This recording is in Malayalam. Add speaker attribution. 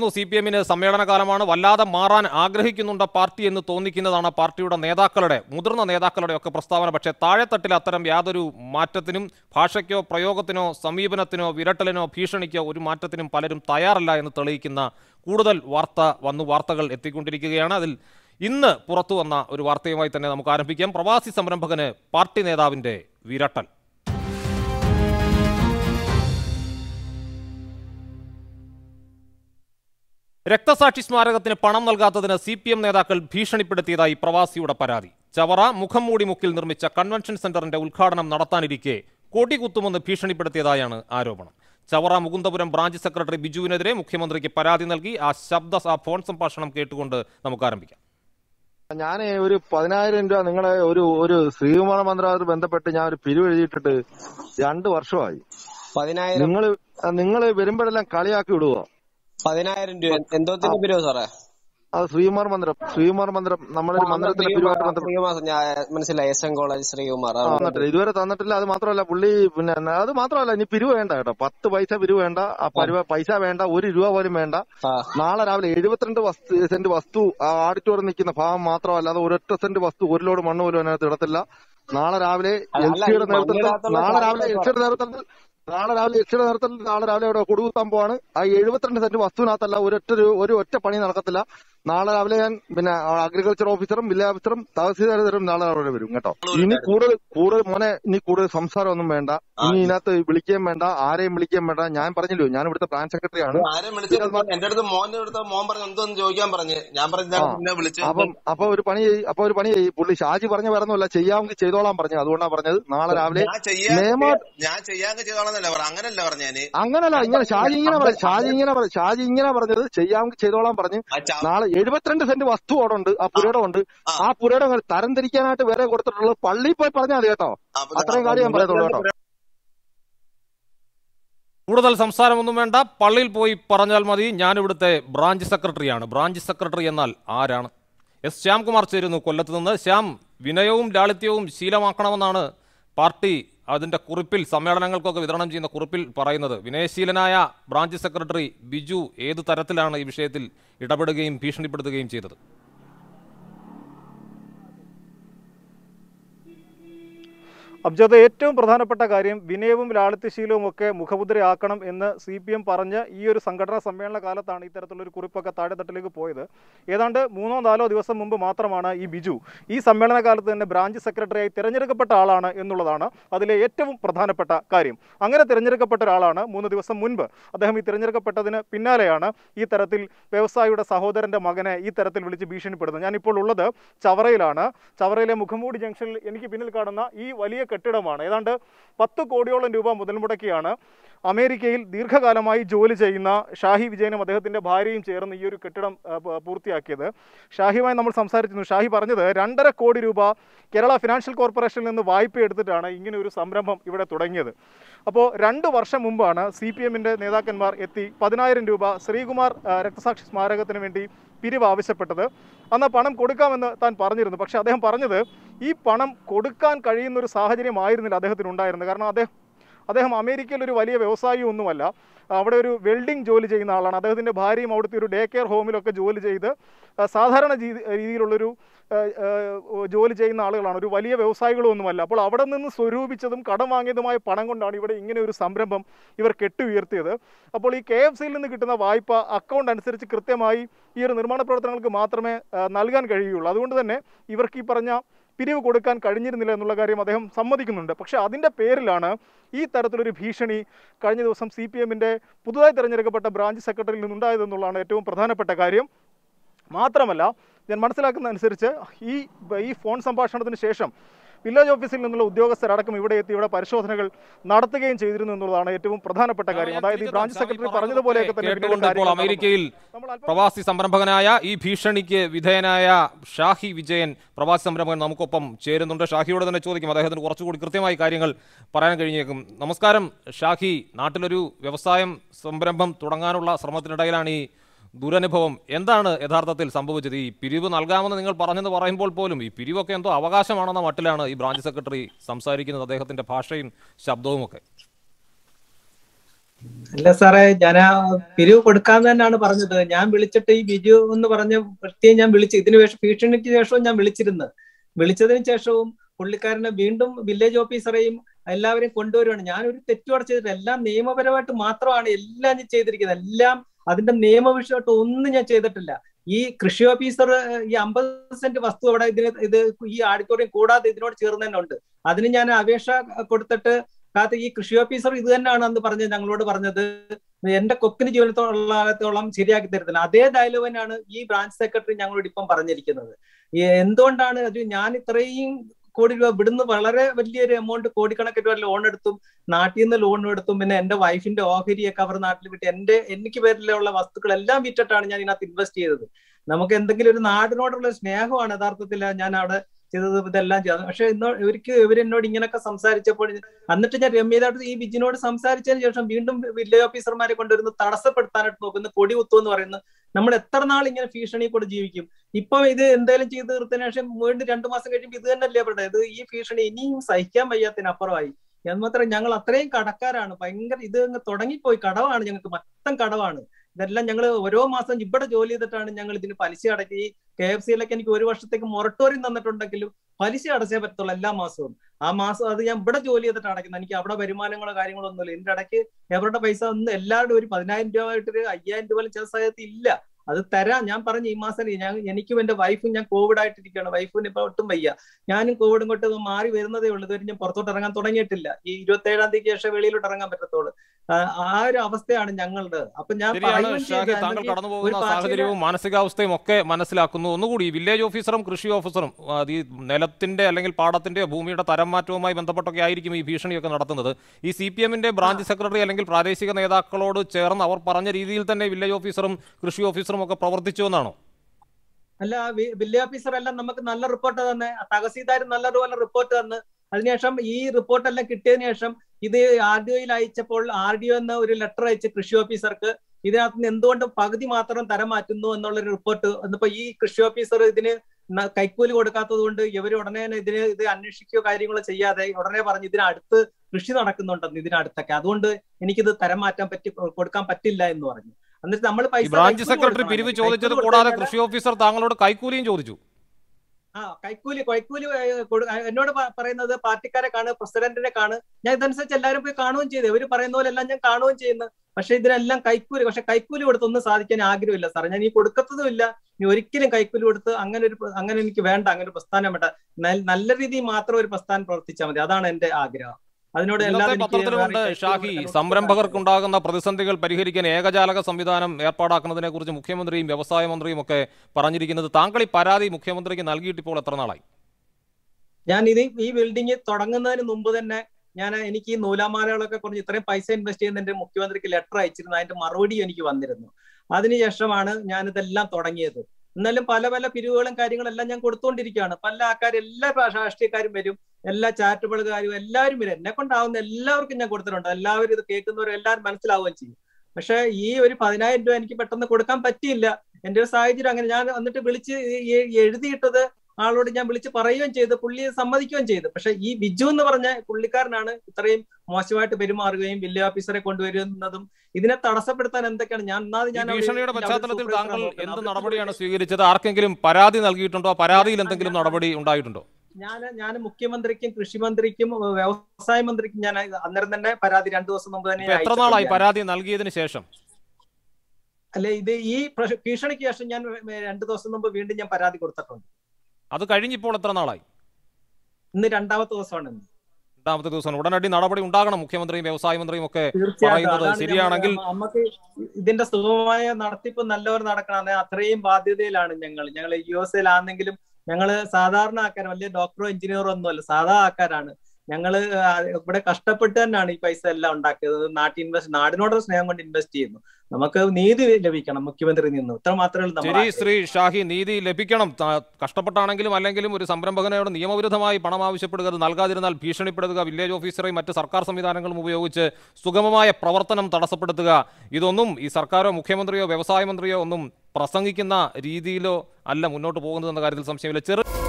Speaker 1: സി പി എമ്മിന് സമ്മേളന കാലമാണ് വല്ലാതെ മാറാൻ ആഗ്രഹിക്കുന്നുണ്ട് പാർട്ടി എന്ന് തോന്നിക്കുന്നതാണ് പാർട്ടിയുടെ നേതാക്കളുടെ മുതിർന്ന നേതാക്കളുടെ ഒക്കെ പ്രസ്താവന പക്ഷേ താഴെത്തട്ടിൽ അത്തരം യാതൊരു മാറ്റത്തിനും ഭാഷയ്ക്കോ പ്രയോഗത്തിനോ സമീപനത്തിനോ വിരട്ടലിനോ ഭീഷണിക്കോ ഒരു മാറ്റത്തിനും പലരും തയ്യാറല്ല എന്ന് തെളിയിക്കുന്ന കൂടുതൽ വാർത്ത വന്നു വാർത്തകൾ എത്തിക്കൊണ്ടിരിക്കുകയാണ് അതിൽ ഇന്ന് പുറത്തു വന്ന ഒരു വാർത്തയുമായി തന്നെ നമുക്ക് ആരംഭിക്കാം പ്രവാസി സംരംഭകന് പാർട്ടി നേതാവിന്റെ വിരട്ടൽ രക്തസാക്ഷി സ്മാരകത്തിന് പണം നൽകാത്തതിന് സി പി എം നേതാക്കൾ ഭീഷണിപ്പെടുത്തിയതായി പ്രവാസിയുടെ പരാതി ചവറ മുഖം മൂടി മുക്കിൽ നിർമ്മിച്ച കൺവെൻഷൻ സെന്ററിന്റെ ഉദ്ഘാടനം നടത്താനിരിക്കെ കൊടികുത്തുമെന്ന് ഭീഷണിപ്പെടുത്തിയതായാണ് ആരോപണം ചവറ മുകുന്ദപുരം ബ്രാഞ്ച് സെക്രട്ടറി ബിജുവിനെതിരെ മുഖ്യമന്ത്രിക്ക് പരാതി നൽകി ആ ശബ്ദ ആ ഫോൺ സംഭാഷണം കേട്ടുകൊണ്ട് നമുക്ക് ആരംഭിക്കാം
Speaker 2: ഞാൻ ഒരു പതിനായിരം രൂപ നിങ്ങളെ ഒരു ഒരു ശ്രീകുമാര മന്ത്രാലയത്തിൽ ബന്ധപ്പെട്ട് ഞാൻ ഒരു പിരിവ് എഴുതിയിട്ടിട്ട് രണ്ട് വർഷമായി
Speaker 3: പതിനായിരം
Speaker 2: നിങ്ങൾ നിങ്ങൾ വരുമ്പോഴെല്ലാം കളിയാക്കി വിടുക
Speaker 3: പതിനായിരം രൂപ എന്തോത്തിന്റെ പിരിവ് സാറേ
Speaker 2: അത് ശ്രീകുമാർ മന്ദിരം ശ്രീകുമാർ മന്ദിരം നമ്മളൊരു മന്ദിരത്തിന്റെ പിരിവായിട്ട് ബന്ധപ്പെട്ട്
Speaker 3: ശ്രീകുമാർ ഞാൻ മനസ്സിലായി എസ് എൻ കോളേജ് ശ്രീകുമാർ
Speaker 2: ആ, തന്നിട്ടില്ല ഇതുവരെ തന്നിട്ടില്ല അത് മാത്രമല്ല പുള്ളി പിന്നെ അത് മാത്രമല്ല ഇനി പിരിവ് വേണ്ട കേട്ടോ പത്ത് പൈസ പിരിവ് വേണ്ട ആ പരിവ പൈസ വേണ്ട ഒരു രൂപ പോലും വേണ്ട
Speaker 3: ആ
Speaker 2: നാളെ രാവിലെ എഴുപത്തിരണ്ട് വസ്തു സെന്റ് വസ്തു ആ ഓഡിറ്റോറിയം നിൽക്കുന്ന ഭാഗം മാത്രമല്ലാതെ ഒരൊറ്റ സെന്റ് വസ്തു ഒരു ലോഡ് മണ്ണ് പോലും അതിനകത്ത് ഇടത്തില്ല നാളെ രാവിലെ
Speaker 3: അല്ല,
Speaker 2: എൽ സിയുടെ
Speaker 3: ഈ
Speaker 2: നേതൃത്വത്തിൽ
Speaker 3: മണ്ണിനകത്തുള്ള
Speaker 2: നാളെ രാവിലെ
Speaker 3: കാര്യങ്ങൾ
Speaker 2: എൽ സിയുടെ നേതൃത്വത്തിൽ നാളെ രാവിലെ എൽ സിയുടെ നേതൃത്വത്തിൽ നാളെ രാവിലെ അവിടെ കൊടുകുത്താൻ പോവാണ് ആ എഴുപത്തിരണ്ട് സെന്റ് വസ്തുവിനകത്തല്ല ഒരൊറ്റ ഒരു- ഒരു ഒറ്റ പണി നടക്കത്തില്ല നാളെ രാവിലെ ഞാൻ പിന്നെ അഗ്രികൾച്ചർ ഓഫീസറും വില്ലേജ് ഓഫീസറും തഹസീൽദാരും നാളെ അവിടെ വരും കേട്ടോ ഇനി കൂടുതൽ കൂടുതൽ മോനെ ഇനി കൂടുതൽ സംസാരം ഒന്നും വേണ്ട ഇനി ഇതിനകത്ത് വിളിക്കുകയും വേണ്ട ആരെയും വിളിക്കുകയും വേണ്ട ഞാൻ പറഞ്ഞല്ലോ ഞാൻ ഇവിടുത്തെ ബ്രാഞ്ച് സെക്രട്ടറി ആണ്
Speaker 4: ആരും വിളിച്ചിട്ട് എന്റെ അടുത്ത് മോന്റെ അടുത്ത് മോൻ പറഞ്ഞു എന്തോന്ന് ചോദിക്കാൻ പറഞ്ഞ് ഞാൻ പറഞ്ഞു
Speaker 2: ആ.
Speaker 4: പിന്നെ വിളിച്ചു
Speaker 2: അപ്പം അപ്പൊ ഒരു പണി ചെയ്യ് അപ്പൊ ഒരു പണി ചെയ്യ് പുള്ളി ഷാജി പറഞ്ഞ വേറൊന്നുമല്ല ചെയ്യാമെങ്കിൽ ചെയ്തോളാം പറഞ്ഞു അതുകൊണ്ടാണ് പറഞ്ഞത് നാളെ രാവിലെ
Speaker 4: ഞാൻ ചെയ്യാൻ
Speaker 2: നിയമ
Speaker 4: ഞാൻ ചെയ്യാൻ ചെയ്തോളാന്നല്ല പറ അങ്ങനല്ല പറഞ്ഞാന്
Speaker 2: അങ്ങനല്ല ഇങ്ങനെ ഷാജി ഇങ്ങനെ പറഞ്ഞു ഷാജി ഇങ്ങനെ പറഞ്ഞു ഷാജി ഇങ്ങനെ പറഞ്ഞത് ചെയ്യാമെങ്കിൽ ചെയ്തോളാം പറഞ്ഞു
Speaker 4: ആ ച-
Speaker 2: നാളെ എഴുപത്തിരണ്ട് സെന്റ് വസ്തു അവിടെ ഉണ്ട് ആ പുരയിടം ഉണ്ട്
Speaker 4: ആ.
Speaker 2: ആ പുരയിടം അങ്ങ് തരം തിരിക്കാനായിട്ട് വരെ കൊടുത്തിട്ടുള്ളത് പള്ളിയിൽ പോയി പറഞ്ഞാൽ മതി കേട്ടോ
Speaker 4: അപ്പൊ
Speaker 2: അത്രയും കാര്യം ഞാൻ പറയത്തുള്ളൂ കേട്ടോ
Speaker 1: കൂടുതൽ സംസാരമൊന്നും വേണ്ട പള്ളിയിൽ പോയി പറഞ്ഞാൽ മതി ഞാൻ ഇവിടുത്തെ ബ്രാഞ്ച് സെക്രട്ടറിയാണ് ബ്രാഞ്ച് സെക്രട്ടറി എന്നാൽ ആരാണ് എസ് ശ്യാംകുമാർ ചേരുന്നു കൊല്ലത്ത് നിന്ന് ശ്യാം വിനയവും ലാളിത്യവും ശീലമാക്കണമെന്നാണ് പാർട്ടി അതിന്റെ കുറിപ്പിൽ സമ്മേളനങ്ങൾക്കൊക്കെ വിതരണം ചെയ്യുന്ന കുറിപ്പിൽ പറയുന്നത് വിനയശീലനായ ബ്രാഞ്ച് സെക്രട്ടറി ബിജു ഏത് തരത്തിലാണ് ഈ വിഷയത്തിൽ ഇടപെടുകയും ഭീഷണിപ്പെടുത്തുകയും ചെയ്തത്
Speaker 5: അബ്ജദ് ഏറ്റവും പ്രധാനപ്പെട്ട കാര്യം വിനയവും ലാളിത്യശീലവും ഒക്കെ മുഖമുദ്രയാക്കണം എന്ന് സി പി എം പറഞ്ഞ് ഈ ഒരു സംഘടനാ സമ്മേളന കാലത്താണ് ഇത്തരത്തിലൊരു കുറിപ്പൊക്കെ താഴെത്തട്ടിലേക്ക് പോയത് ഏതാണ്ട് മൂന്നോ നാലോ ദിവസം മുമ്പ് മാത്രമാണ് ഈ ബിജു ഈ സമ്മേളന കാലത്ത് തന്നെ ബ്രാഞ്ച് സെക്രട്ടറിയായി തിരഞ്ഞെടുക്കപ്പെട്ട ആളാണ് എന്നുള്ളതാണ് അതിലെ ഏറ്റവും പ്രധാനപ്പെട്ട കാര്യം അങ്ങനെ തിരഞ്ഞെടുക്കപ്പെട്ട ഒരാളാണ് മൂന്ന് ദിവസം മുൻപ് അദ്ദേഹം ഈ തിരഞ്ഞെടുക്കപ്പെട്ടതിന് പിന്നാലെയാണ് ഈ തരത്തിൽ വ്യവസായിയുടെ സഹോദരന്റെ മകനെ ഈ തരത്തിൽ വിളിച്ച് ഭീഷണിപ്പെടുന്നത് ഞാനിപ്പോൾ ഉള്ളത് ചവറയിലാണ് ചവറയിലെ മുഖംമൂടി ജംഗ്ഷനിൽ എനിക്ക് പിന്നിൽ കാണുന്ന ഈ വലിയ കെട്ടിടമാണ് ഏതാണ്ട് പത്ത് കോടിയോളം രൂപ മുതൽ മുടക്കിയാണ് അമേരിക്കയിൽ ദീർഘകാലമായി ജോലി ചെയ്യുന്ന ഷാഹി വിജയനും അദ്ദേഹത്തിന്റെ ഭാര്യയും ചേർന്ന് ഈ ഒരു കെട്ടിടം ആ, പ- പൂർത്തിയാക്കിയത് ഷാഹിയുമായി നമ്മൾ സംസാരിച്ചിരുന്നു ഷാഹി പറഞ്ഞത് രണ്ടര കോടി രൂപ കേരള ഫിനാൻഷ്യൽ കോർപ്പറേഷനിൽ നിന്ന് വായ്പ എടുത്തിട്ടാണ് ഇങ്ങനെ ഒരു സംരംഭം ഇവിടെ തുടങ്ങിയത് അപ്പോൾ രണ്ട് വർഷം മുമ്പാണ് സി പി എമ്മിൻ്റെ നേതാക്കന്മാർ എത്തി പതിനായിരം രൂപ ശ്രീകുമാർ ആ, രക്തസാക്ഷി സ്മാരകത്തിന് വേണ്ടി പിരിവ് ആവശ്യപ്പെട്ടത് അന്ന് ആ പണം കൊടുക്കാമെന്ന് താൻ പറഞ്ഞിരുന്നു പക്ഷേ അദ്ദേഹം പറഞ്ഞത് ഈ പണം കൊടുക്കാൻ കഴിയുന്ന ഒരു സാഹചര്യമായിരുന്നില്ല അദ്ദേഹത്തിന് ഉണ്ടായിരുന്നത് കാരണം അദ്ദേഹം അദ്ദേഹം അമേരിക്കയിൽ ഒരു വലിയ വ്യവസായി ഒന്നുമല്ല അവിടെ ഒരു വെൽഡിംഗ് ജോലി ചെയ്യുന്ന ആളാണ് അദ്ദേഹത്തിൻ്റെ ഭാര്യയും അവിടുത്തെ ഒരു ഡേ കെയർ ഹോമിലൊക്കെ ജോലി ചെയ്ത് ആ, സാധാരണ ജീ- രീതിയിലുള്ളൊരു ആ, ആ, ജോലി ചെയ്യുന്ന ആളുകളാണ് ഒരു വലിയ വ്യവസായികളൊന്നുമല്ല അപ്പോൾ അവിടെ നിന്ന് സ്വരൂപിച്ചതും കടം വാങ്ങിയതുമായ പണം കൊണ്ടാണ് ഇവിടെ ഇങ്ങനെ ഒരു സംരംഭം ഇവർ കെട്ടുയർത്തിയത് അപ്പോൾ ഈ കെ എഫ് സിയിൽ നിന്ന് കിട്ടുന്ന വായ്പ അക്കൗണ്ട് അനുസരിച്ച് കൃത്യമായി ഈ ഒരു നിർമ്മാണ പ്രവർത്തനങ്ങൾക്ക് മാത്രമേ ആ, നൽകാൻ കഴിയുകയുള്ളൂ അതുകൊണ്ട് തന്നെ ഇവർക്ക് ഈ പറഞ്ഞ പിരിവ് കൊടുക്കാൻ കഴിഞ്ഞിരുന്നില്ല എന്നുള്ള കാര്യം അദ്ദേഹം സമ്മതിക്കുന്നുണ്ട് പക്ഷേ അതിൻ്റെ പേരിലാണ് ഈ തരത്തിലൊരു ഭീഷണി കഴിഞ്ഞ ദിവസം സി പി എമ്മിൻ്റെ പുതുതായി തിരഞ്ഞെടുക്കപ്പെട്ട ബ്രാഞ്ച് സെക്രട്ടറിയിൽ നിന്നുണ്ടായതെന്നുള്ളതാണ് ഏറ്റവും പ്രധാനപ്പെട്ട കാര്യം മാത്രമല്ല ഞാൻ മനസ്സിലാക്കുന്ന അനുസരിച്ച് ഈ ഈ ഫോൺ സംഭാഷണത്തിന് ശേഷം വില്ലേജ് ഓഫീസിൽ നിന്നുള്ള ഉദ്യോഗസ്ഥരടക്കം ഇവിടെ എത്തി ഇവിടെ പരിശോധനകൾ നടത്തുകയും ചെയ്തിരുന്നു എന്നുള്ളതാണ് ഏറ്റവും പ്രധാനപ്പെട്ട കാര്യം അതായത് ഈ ബ്രാഞ്ച് സെക്രട്ടറി പറഞ്ഞതുപോലെയൊക്കെ തന്നെ പിന്നീട്
Speaker 1: കേട്ടുകൊണ്ട് ഇപ്പോൾ
Speaker 5: കാര്യങ്ങൾ നടന്നു.
Speaker 1: അമേരിക്കയിൽ
Speaker 5: നമ്മൾ അല്പം
Speaker 1: പ്രവാസി സംരംഭകനായ ഈ ഭീഷണിക്ക് വിധേയനായ ഷാഹി വിജയൻ പ്രവാസി സംരംഭകൻ നമുക്കൊപ്പം ചേരുന്നുണ്ട് ഷാഹിയോട് തന്നെ ചോദിക്കും അദ്ദേഹത്തിന് കുറച്ചുകൂടി കൃത്യമായി കാര്യങ്ങൾ പറയാൻ കഴിഞ്ഞേക്കും നമസ്കാരം ഷാഹി നാട്ടിലൊരു വ്യവസായം സംരംഭം തുടങ്ങാനുള്ള ശ്രമത്തിനിടയിലാണ് ഈ ദുരനുഭവം എന്താണ് യഥാർത്ഥത്തിൽ സംഭവിച്ചത് ഈ പിരിവ് നൽകാമെന്ന് നിങ്ങൾ പറഞ്ഞെന്ന് പറയുമ്പോൾ പോലും ഈ പിരിവൊക്കെ എന്തോ അവകാശമാണെന്ന മട്ടിലാണ് ഈ ബ്രാഞ്ച് സെക്രട്ടറി സംസാരിക്കുന്നത് അദ്ദേഹത്തിന്റെ ഭാഷയും ശബ്ദവും ഒക്കെ
Speaker 6: അല്ല സാറേ ഞാൻ ആ പിരിവ് കൊടുക്കാന്ന് തന്നെയാണ് പറഞ്ഞത് ഞാൻ വിളിച്ചിട്ട് ഈ ബിജു എന്ന് പറഞ്ഞ വ്യക്തിയെ ഞാൻ വിളിച്ചു ഇതിനു ശേഷം ഭീഷണിക്ക് ശേഷവും ഞാൻ വിളിച്ചിരുന്നത് വിളിച്ചതിന് ശേഷവും പുള്ളിക്കാരനെ വീണ്ടും വില്ലേജ് ഓഫീസറെയും എല്ലാവരെയും കൊണ്ടുവരുവാണ് ഞാൻ ഒരു തെറ്റുപാട് ചെയ്തിട്ടില്ല എല്ലാം നിയമപരമായിട്ട് മാത്രമാണ് എല്ലാം ഞാൻ ചെയ്തിരിക്കുന്നത് എല്ലാം അതിന്റെ നിയമവിഷയമായിട്ട് ഒന്നും ഞാൻ ചെയ്തിട്ടില്ല ഈ കൃഷി ഓഫീസർ ഈ അമ്പത് സെന്റ് വസ്തു അവിടെ ഇതിന് ഇത് ഈ ഓഡിറ്റോറിയം കൂടാതെ ഇതിനോട് ചേർന്ന് തന്നെ ഉണ്ട് അതിന് ഞാൻ അപേക്ഷ കൊടുത്തിട്ട് കാത്ത് ഈ കൃഷി ഓഫീസർ ഇത് തന്നെയാണ് അന്ന് പറഞ്ഞത് ഞങ്ങളോട് പറഞ്ഞത് എന്റെ കൊക്കിന് ജീവനത്തോളം ശരിയാക്കി തരത്തില്ല അതേ ഡയലോഗ് തന്നെയാണ് ഈ ബ്രാഞ്ച് സെക്രട്ടറി ഞങ്ങളോട് ഇപ്പം പറഞ്ഞിരിക്കുന്നത് ഈ എന്തുകൊണ്ടാണ് അത് ഞാൻ ഇത്രയും കോടി രൂപ ഇവിടുന്ന് വളരെ വലിയൊരു എമൗണ്ട് കോടിക്കണക്കിന് രൂപ ലോൺ എടുത്തും നാട്ടിൽ നിന്ന് ലോൺ എടുത്തും പിന്നെ എന്റെ വൈഫിന്റെ ഓഹരിയൊക്കെ അവർ നാട്ടിൽ വിട്ട് എന്റെ എനിക്ക് പേരിലുള്ള വസ്തുക്കളെല്ലാം വിറ്റിട്ടാണ് ഞാൻ ഇതിനകത്ത് ഇൻവെസ്റ്റ് ചെയ്തത് നമുക്ക് എന്തെങ്കിലും ഒരു നാടിനോടുള്ള സ്നേഹമാണ് യഥാർത്ഥത്തിൽ ഞാൻ അവിടെ ചെയ്തത് ഇതെല്ലാം ചെയ്തത് പക്ഷെ ഇന്നോ ഇവർക്ക് ഇവരെന്നോട് ഇങ്ങനെയൊക്കെ സംസാരിച്ചപ്പോൾ എന്നിട്ട് ഞാൻ രമ്യതായിട്ട് ഈ ബിജിനോട് സംസാരിച്ചതിന് ശേഷം വീണ്ടും വില്ലേജ് ഓഫീസർമാരെ കൊണ്ടുവരുന്നു തടസ്സപ്പെടുത്താനായിട്ട് നോക്കുന്നു കൊടി കുത്തു എന്ന് പറയുന്നു നമ്മൾ എത്ര നാൾ ഇങ്ങനെ ഭീഷണി കൂടെ ജീവിക്കും ഇപ്പൊ ഇത് എന്തായാലും ചെയ്ത് തീർത്തതിന് ശേഷം വീണ്ടും രണ്ടു മാസം കഴിയുമ്പോൾ ഇത് തന്നെയല്ലേ അവരുടെ ഇത് ഈ ഭീഷണി ഇനിയും സഹിക്കാൻ വയ്യാത്തതിനപ്പുറമായി എന്ന് മാത്രം ഞങ്ങൾ അത്രയും കടക്കാരാണ് ഭയങ്കര ഇത് അങ്ങ് തുടങ്ങിപ്പോയി കടവാണ് ഞങ്ങൾക്ക് മൊത്തം കടവാണ് ഇതെല്ലാം ഞങ്ങൾ ഓരോ മാസം ഇവിടെ ജോലി ചെയ്തിട്ടാണ് ഞങ്ങൾ ഇതിന് പലിശ അടക്കി ഈ കെ എഫ് സിയിലൊക്കെ എനിക്ക് ഒരു വർഷത്തേക്ക് മൊറട്ടോറിയം തന്നിട്ടുണ്ടെങ്കിലും പലിശ അടച്ചേ പറ്റത്തുള്ളൂ എല്ലാ മാസവും ആ മാസം അത് ഞാൻ ഇവിടെ ജോലി ചെയ്തിട്ട് അടയ്ക്കുന്നത് എനിക്ക് അവിടെ വരുമാനങ്ങളോ കാര്യങ്ങളോ ഒന്നുമില്ല ഇതിന്റെ ഇടയ്ക്ക് എവരുടെ പൈസ ഒന്നും എല്ലാവരുടെ ഒരു പതിനായിരം രൂപ ആയിട്ട് ഒരു അയ്യായിരം രൂപ ചില സ്ഥലത്ത് ഇല്ല അത് തരാം ഞാൻ പറഞ്ഞു ഈ മാസം ഞാൻ എനിക്കും എന്റെ വൈഫും ഞാൻ കോവിഡ് ആയിട്ടിരിക്കുകയാണ് വൈഫിന് ഇപ്പൊ ഒട്ടും വയ്യ ഞാനും കോവിഡ് ഇങ്ങോട്ട് മാറി വരുന്നതേ ഉള്ളൂ ഇതുവരെ ഞാൻ പുറത്തോട്ട് ഇറങ്ങാൻ തുടങ്ങിയിട്ടില്ല ഈ ഇരുപത്തി ഏഴാം തീയതിക്ക് ശേഷം വെളിയിലോട്ട് ഇറങ്ങാൻ പറ്റത്തുള്ളൂ ആ ഒരു അവസ്ഥയാണ് ഞങ്ങളുടെ അപ്പൊ ഞാൻ
Speaker 1: ശരിയാണ്
Speaker 6: പറയുകയും
Speaker 1: ഷാഹി
Speaker 6: ചെയ്തു,
Speaker 1: താങ്കൾ
Speaker 6: അല്ലെങ്കിൽ
Speaker 1: കടന്നു
Speaker 6: ഒരു
Speaker 1: പോകുന്ന
Speaker 6: പാർട്ടിയുടെ-
Speaker 1: സാഹചര്യവും മാനസികാവസ്ഥയും ഒക്കെ മനസ്സിലാക്കുന്നു ഒന്നുകൂടി വില്ലേജ് ഓഫീസറും കൃഷി ഓഫീസറും ആ, ഈ നിലത്തിന്റെ അല്ലെങ്കിൽ പാടത്തിന്റെയോ ഭൂമിയുടെ തരം മാറ്റവുമായി ബന്ധപ്പെട്ടൊക്കെ ആയിരിക്കും ഈ ഭീഷണിയൊക്കെ നടത്തുന്നത് ഈ സി പി എമ്മിന്റെ ബ്രാഞ്ച് സെക്രട്ടറി അല്ലെങ്കിൽ പ്രാദേശിക നേതാക്കളോട് ചേർന്ന് അവർ പറഞ്ഞ രീതിയിൽ തന്നെ വില്ലേജ് ഓഫീസറും കൃഷി ഓഫീസറും ഒക്കെ പ്രവർത്തിച്ചു എന്നാണോ
Speaker 6: അല്ല വി- വില്ലേജ് ഓഫീസർ എല്ലാം നമുക്ക് നല്ല റിപ്പോർട്ട് തന്നെ തഹസീൽദാർ നല്ലതുപോലെ റിപ്പോർട്ട് തന്ന് അതിനുശേഷം ഈ റിപ്പോർട്ട് എല്ലാം കിട്ടിയതിനു ശേഷം ഇത് ആർ ഡി ഒയിൽ അയച്ചപ്പോൾ ആർ ഡി ഒ എന്ന ഒരു ലെറ്റർ അയച്ച് കൃഷി ഓഫീസർക്ക് ഇതിനകത്ത് നിന്ന് എന്തുകൊണ്ട് പകുതി മാത്രം തരം മാറ്റുന്നു എന്നുള്ളൊരു റിപ്പോർട്ട് എന്നിപ്പോ ഈ കൃഷി ഓഫീസർ ഇതിന് ന- കൈക്കൂലി കൊടുക്കാത്തത് കൊണ്ട് ഇവർ ഉടനെ തന്നെ ഇതിന് ഇത് അന്വേഷിക്കുകയോ കാര്യങ്ങളോ ചെയ്യാതെ ഉടനെ പറഞ്ഞ് ഇതിനടുത്ത് കൃഷി നടക്കുന്നുണ്ടെന്ന് ഇതിനടുത്തൊക്കെ അതുകൊണ്ട് എനിക്കിത് തരം മാറ്റാൻ പറ്റി കൊടുക്കാൻ പറ്റില്ല എന്ന് പറഞ്ഞു എന്നിട്ട് നമ്മൾ
Speaker 1: ഈ
Speaker 6: പൈസ
Speaker 1: ബ്രാഞ്ച്
Speaker 6: കൈക്കൂലി
Speaker 1: സെക്രട്ടറി
Speaker 6: കൊടുക്കണം.
Speaker 1: പിരിവ്
Speaker 6: കൈക്കൂലി
Speaker 1: ചോദിച്ചത്
Speaker 6: കൊടുത്തു
Speaker 1: കൂടാതെ
Speaker 6: കഴിഞ്ഞാൽ
Speaker 1: കൃഷി ഓഫീസർ താങ്കളോട് കൈക്കൂലിയും ചോദിച്ചു
Speaker 6: ആ കൈക്കൂലി കൈക്കൂലി ഏഹ്, കൊടു- ഏഹ്, എന്നോട് പ- പറയുന്നത് പാർട്ടിക്കാരെ കാണ് പ്രസിഡന്റിനെ കാണ് ഞാൻ ഇതനുസരിച്ച് എല്ലാവരും പോയി കാണുകയും ചെയ്തു ഇവര് പറയുന്ന പോലെ എല്ലാം ഞാൻ കാണുകയും ചെയ്യുന്നു പക്ഷെ ഇതിനെല്ലാം കൈക്കൂലി പക്ഷെ കൈക്കൂലി കൊടുത്തൊന്നും സാധിക്കാൻ ആഗ്രഹമില്ല സാറേ ഞാൻ ഈ കൊടുക്കത്തതും ഇല്ല ഇനി ഒരിക്കലും കൈക്കൂലി കൊടുത്ത് അങ്ങനെ ഒരു പ്ര- അങ്ങനെ എനിക്ക് വേണ്ട അങ്ങനെ ഒരു പ്രസ്ഥാനം വേണ്ട നൽ- നല്ല രീതിയിൽ മാത്രം ഒരു പ്രസ്ഥാനം പ്രവർത്തിച്ചാൽ മതി അതാണ് എന്റെ ആഗ്രഹം അതിനോട്
Speaker 1: ഇന്നത്തെ
Speaker 6: അല്ലാതെ എനിക്ക്
Speaker 1: പത്രത്തിലുമുണ്ട്
Speaker 6: വേറെ
Speaker 1: ഷാഹി
Speaker 6: കൈക്കൂലി
Speaker 1: സംരംഭകർക്കുണ്ടാകുന്ന പ്രതിസന്ധികൾ പരിഹരിക്കാൻ ഏകജാലക സംവിധാനം ഏർപ്പാടാക്കുന്നതിനെ കുറിച്ച് മുഖ്യമന്ത്രിയും വ്യവസായ മന്ത്രിയും ഒക്കെ പറഞ്ഞിരിക്കുന്നത് താങ്കൾ ഈ പരാതി മുഖ്യമന്ത്രിക്ക് നൽകിയിട്ട് ഇപ്പോൾ എത്ര നാളായി
Speaker 6: ഞാൻ ഇത് ഈ ബിൽഡിംഗ് തുടങ്ങുന്നതിന് മുമ്പ് തന്നെ ഞാൻ എനിക്ക് ഈ നൂലാമാലകളൊക്കെ കുറഞ്ഞ് ഇത്രയും പൈസ ഇൻവെസ്റ്റ് ചെയ്യുന്നതിന്റെ മുഖ്യമന്ത്രിക്ക് ലെറ്റർ അയച്ചിരുന്നു അതിന്റെ മറുപടി എനിക്ക് വന്നിരുന്നു അതിനുശേഷമാണ് ഞാൻ ഇതെല്ലാം തുടങ്ങിയത് എന്നാലും പല പല പിരിവുകളും കാര്യങ്ങളെല്ലാം ഞാൻ കൊടുത്തുകൊണ്ടിരിക്കുകയാണ് പല ആൾക്കാർ എല്ലാ രാ- രാഷ്ട്രീയക്കാരും വരും എല്ലാ ചാരിറ്റബിളുകാരും എല്ലാവരും വരും എന്നെ കൊണ്ടാവുന്ന എല്ലാവർക്കും ഞാൻ കൊടുത്തിട്ടുണ്ട് എല്ലാവരും ഇത് കേൾക്കുന്നവരും എല്ലാവരും മനസ്സിലാവുകയും ചെയ്യും പക്ഷെ ഈ ഒരു പതിനായിരം രൂപ എനിക്ക് പെട്ടെന്ന് കൊടുക്കാൻ പറ്റിയില്ല എന്റെ ഒരു സാഹചര്യം അങ്ങനെ ഞാൻ എന്നിട്ട് വിളിച്ച് ഈ- ഈ എഴുതിയിട്ടത് ആളോട് ഞാൻ വിളിച്ച് പറയുകയും ചെയ്തു പുള്ളി സമ്മതിക്കുകയും ചെയ്തു പക്ഷെ ഈ ബിജു എന്ന് പറഞ്ഞ പുള്ളിക്കാരനാണ് ഇത്രയും മോശമായിട്ട് പെരുമാറുകയും വില്ലേജ് ഓഫീസറെ കൊണ്ടുവരുന്നതും ഇതിനെ തടസ്സപ്പെടുത്താൻ എന്തൊക്കെയാണ് ഞാൻ ഒന്നാമത്
Speaker 1: ഈ
Speaker 6: ഞാൻ അവിടെ
Speaker 1: ഭീഷണിയുടെ
Speaker 6: അവിടെ
Speaker 1: പശ്ചാത്തലത്തിൽ
Speaker 6: സൂപ്പർവൈസറെ
Speaker 1: താങ്കൾ
Speaker 6: നോക്കുന്നത്.
Speaker 1: എന്ത്
Speaker 6: അവിടെ
Speaker 1: നടപടിയാണ് സ്വീകരിച്ചത് ആർക്കെങ്കിലും പരാതി നൽകിയിട്ടുണ്ടോ ആ പരാതിയിൽ എന്തെങ്കിലും നടപടി ഉണ്ടായിട്ടുണ്ടോ
Speaker 6: ഞാൻ ഞാൻ മുഖ്യമന്ത്രിക്കും കൃഷിമന്ത്രിക്കും വ്യവസായ മന്ത്രിക്കും ഞാൻ അന്നേരം തന്നെ പരാതി രണ്ടു ദിവസം മുമ്പ് തന്നെ
Speaker 1: ഇപ്പൊ
Speaker 6: ഞാൻ
Speaker 1: എത്ര നാളായി
Speaker 6: അയച്ചിട്ടുണ്ട്.
Speaker 1: പരാതി നൽകിയതിന് ശേഷം
Speaker 6: അല്ലെ ഇത് ഈ പ്രശ- ഭീഷണിക്ക് ശേഷം ഞാൻ രണ്ടു ദിവസം മുമ്പ് വീണ്ടും ഞാൻ പരാതി കൊടുത്തിട്ടുണ്ട്
Speaker 1: അത് കഴിഞ്ഞിപ്പോൾ എത്ര നാളായി
Speaker 6: ഇന്ന് രണ്ടാമത്തെ ദിവസമാണ് ഇന്ന്.
Speaker 1: രണ്ടാമത്തെ ദിവസം ഉടനടി നടപടി ഉണ്ടാകണം മുഖ്യമന്ത്രിയും വ്യവസായ മന്ത്രിയും ഒക്കെ
Speaker 6: തീർച്ചയായിട്ടും
Speaker 1: പറയുന്നത്
Speaker 6: അതാണ് ഞാൻ
Speaker 1: ശരിയാണെങ്കിൽ
Speaker 6: പറയുന്നത്. നമുക്ക് ഇതിന്റെ സുഗമമായ നടത്തിപ്പ് നല്ലവർ നടക്കണം അത്രയും ബാധ്യതയിലാണ് ഞങ്ങൾ ഞങ്ങൾ യു എസ് എയിലാണെങ്കിലും ഞങ്ങള് സാധാരണ ആൾക്കാർ വലിയ ഡോക്ടറോ എഞ്ചിനീയറോ ഒന്നുമല്ല സാധാ ആൾക്കാരാണ് ഞങ്ങള് ആ, ഇവിടെ കഷ്ടപ്പെട്ട് തന്നെയാണ് ഈ പൈസ എല്ലാം ഉണ്ടാക്കിയത് നാട്ടിൽ ഇൻവെസ്റ്റ് നാടിനോടുള്ള സ്നേഹം കൊണ്ട് ഇൻവെസ്റ്റ് ചെയ്യുന്നു നമുക്ക് നീതി ലഭിക്കണം മുഖ്യമന്ത്രിയിൽ നിന്ന് ഇത്ര മാത്രമേ ഉള്ളൂ നമ്മൾ
Speaker 1: ശരി ശ്രീ ഷാഹി നീതി ലഭിക്കണം ത- കഷ്ടപ്പെട്ടാണെങ്കിലും അല്ലെങ്കിലും ഒരു സംരംഭകനോട് നിയമവിരുദ്ധമായി പണം ആവശ്യപ്പെടുക അത് നൽകാതിരുന്നാൽ ഭീഷണിപ്പെടുത്തുക വില്ലേജ് ഓഫീസറെയും മറ്റ് സർക്കാർ സംവിധാനങ്ങളും ഉപയോഗിച്ച് സുഗമമായ പ്രവർത്തനം തടസ്സപ്പെടുത്തുക ഇതൊന്നും ഈ സർക്കാരോ മുഖ്യമന്ത്രിയോ വ്യവസായ മന്ത്രിയോ ഒന്നും പ്രസംഗിക്കുന്ന രീതിയിലോ അല്ല മുന്നോട്ട് പോകുന്നതെന്ന കാര്യത്തിൽ സംശയമില്ല ചെറു